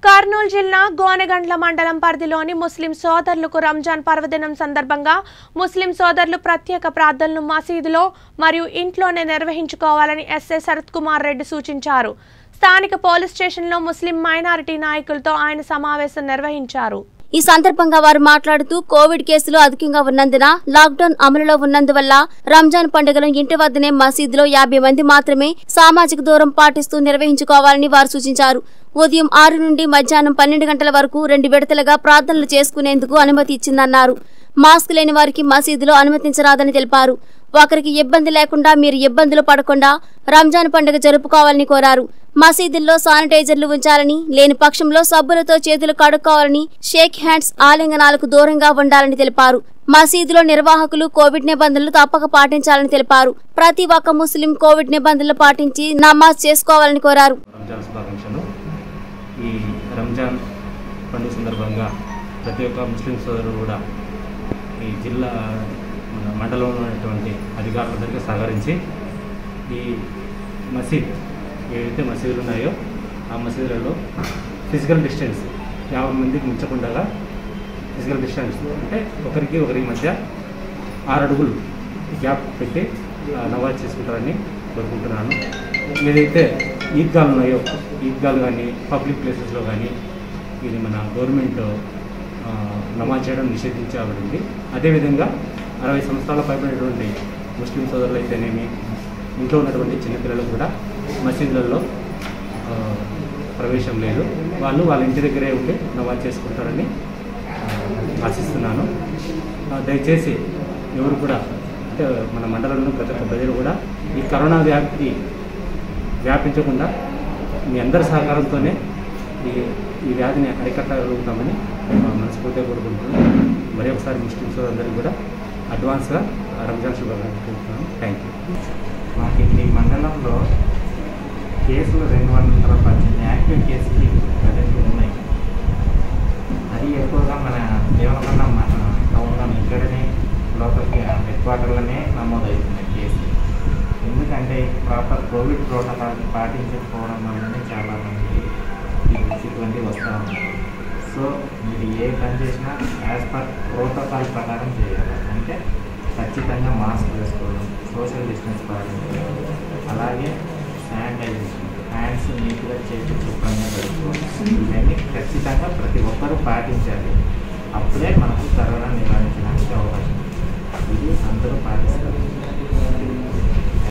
కర్నూలు జిల్లా గోనెగండ్ల మండలం పరిధిలోని ముస్లిం సోదరులకు రంజాన్ పర్వదినం సందర్భంగా ముస్లిం సోదరులు ప్రత్యేక ప్రార్థనలు మసీదులో మరియు ఇంట్లోనే నిర్వహించుకోవాలని ఎస్ఐ శరత్ కుమార్ రెడ్డి సూచించారు స్థానిక పోలీస్ స్టేషన్లో ముస్లిం మైనారిటీ నాయకులతో ఆయన సమావేశం నిర్వహించారు ఈ సందర్భంగా వారు మాట్లాడుతూ కోవిడ్ కేసులు అధికంగా ఉన్నందున లాక్డౌన్ అమలులో ఉన్నందువల్ల రంజాన్ పండుగను ఇంటి వద్దనే మసీదులో యాభై మంది మాత్రమే సామాజిక దూరం పాటిస్తూ నిర్వహించుకోవాలని వారు సూచించారు ఉదయం ఆరు నుండి మధ్యాహ్నం పన్నెండు గంటల వరకు రెండు విడతలుగా ప్రార్థనలు చేసుకునేందుకు అనుమతి ఇచ్చిందన్నారు మాస్క్ లేని వారికి మసీదులో అనుమతించరాదని తెలిపారు ఒకరికి ఇబ్బంది లేకుండా మీరు ఇబ్బందులు పడకుండా రంజాన్ పండుగ జరుపుకోవాలని కోరారు మసీదుల్లో శానిటైజర్లు ఉంచాలని లేని పక్షంలో సబ్బులతో చేతులు కడుక్కోవాలని షేక్ హ్యాండ్స్ ఆలింగనాలకు దూరంగా ఉండాలని తెలిపారు మసీదులో నిర్వాహకులు కోవిడ్ నిబంధనలు తప్పక పాటించాలని తెలిపారు ప్రతి ఒక్క ముస్లిం కోవిడ్ నిబంధనలు పాటించి నమాజ్ చేసుకోవాలని కోరారు రంజాన్ శుభాకాంక్షలు ఈ రంజాన్ పండుగ సందర్భంగా ప్రతి ఒక్క ముస్లిం సోదరుడు కూడా ఈ జిల్లా మన మండలంలో ఉన్నటువంటి అధికారులందరికీ సహకరించి ఈ మసీద్ ఏవైతే మసీదులు ఉన్నాయో ఆ మసీదులలో ఫిజికల్ డిస్టెన్స్ యాభై మందికి మించకుండా ఫిజికల్ డిస్టెన్స్ అంటే ఒకరికి ఒకరి మధ్య ఆరు అడుగులు గ్యాప్ పెట్టి ఆ, నమాజ్ చేసుకుంటారని కోరుకుంటున్నాను ఏదైతే ఈద్గాలు ఉన్నాయో ఈద్గాలు కానీ పబ్లిక్ ప్లేసెస్లో కానీ ఇది మన గవర్నమెంట్ ఆ, నమాజ్ చేయడం నిషేధించబడింది అదేవిధంగా అరవై సంవత్సరాల పైబడినటువంటి ముస్లిం సోదరులు అయితేనేమి ఇంట్లో ఉన్నటువంటి చిన్నపిల్లలు కూడా మసీదులలో ఆ, ప్రవేశం లేదు వాళ్ళు వాళ్ళ ఇంటి దగ్గరే ఉండి నమాజ్ చేసుకుంటారని ఆ, ఆశిస్తున్నాను ఆ, దయచేసి ఎవరు కూడా అంటే మన మండలంలో ప్రతి ఒక్క ప్రజలు కూడా ఈ కరోనా వ్యాప్తి వ్యాపించకుండా మీ అందరి సహకారంతోనే ఈ ఈ వ్యాధిని అరికట్టగలుగుతామని ఆ, మనస్ఫూర్తిగా కోరుకుంటున్నాను మరి ఒకసారి ముస్లిం సోదరులందరికీ కూడా అడ్వాన్స్గా రంజాన్ శుభాకాంక్షలు థ్యాంక్ యూ మాకు ఇక్కడ ఈ మండలంలో కేసులు రెండు వందల పద్దెనిమిది యాక్టివ్ కేసులు ప్రజెంట్ ఉన్నాయి అది ఎక్కువగా మన దేవరకొండ మన టౌన్లో ఇక్కడనే లోకల్కి హెడ్ క్వార్టర్లోనే నమోదవుతున్నాయి కేసులు ఎందుకంటే ప్రాపర్ కోవిడ్ ప్రోటోకాల్ పాటించకపోవడం వల్లనే చాలా మంది ఇటువంటివి వస్తూ ఉన్నాయి సో మీరు ఏ పని చేసినా యాజ్ పర్ ప్రోటోకాల్ ప్రకారం చేయాలి అంటే ఖచ్చితంగా మాస్క్ వేసుకోవడం సోషల్ డిస్టెన్స్ పాటించడం అలాగే శానిటైజేషన్ హ్యాండ్స్ నీట్గా చేసి శుభ్రంగా కడుక్కోవాలి ఇవన్నీ ఖచ్చితంగా ప్రతి ఒక్కరూ పాటించాలి అప్పుడే మనకు కరోనా నివారించడానికి అవకాశం ఉంది. ఇది అందరూ పాటిస్తారు